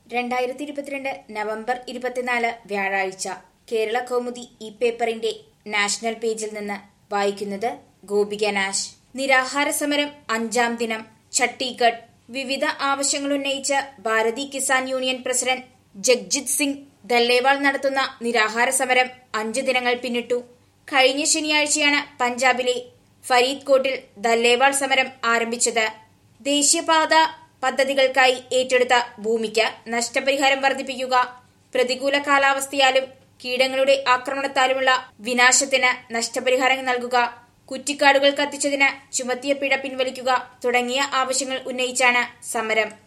രണ്ടായിരത്തി ഇരുപത്തിരണ്ട് നവംബർ ഇരുപത്തിനാല് വ്യാഴാഴ്ച കേരള കൗമുദി ഈ പേപ്പറിന്റെ നാഷണൽ പേജിൽ നിന്ന് വായിക്കുന്നത് ഗോപിക നാശ് നിരാഹാര സമരം അഞ്ചാം ദിനം ഛത്തീഗഡ് വിവിധ ആവശ്യങ്ങൾ ഉന്നയിച്ച് ഭാരതി കിസാൻ യൂണിയൻ പ്രസിഡന്റ് ജഗ്ജിത് സിംഗ് ദല്ലേവാൾ നടത്തുന്ന നിരാഹാര സമരം അഞ്ച് ദിനങ്ങൾ പിന്നിട്ടു കഴിഞ്ഞ ശനിയാഴ്ചയാണ് പഞ്ചാബിലെ ഫരീദ് കോട്ടിൽ ദല്ലേവാൾ സമരം ആരംഭിച്ചത് ദേശീയപാത പദ്ധതികൾക്കായി ഏറ്റെടുത്ത ഭൂമിക്ക് നഷ്ടപരിഹാരം വർദ്ധിപ്പിക്കുക പ്രതികൂല കാലാവസ്ഥയാലും കീടങ്ങളുടെ ആക്രമണത്താലുമുള്ള വിനാശത്തിന് നഷ്ടപരിഹാരം നൽകുക കുറ്റിക്കാടുകൾ കത്തിച്ചതിന് ചുമത്തിയ പിഴ പിൻവലിക്കുക തുടങ്ങിയ ആവശ്യങ്ങൾ ഉന്നയിച്ചാണ് സമരം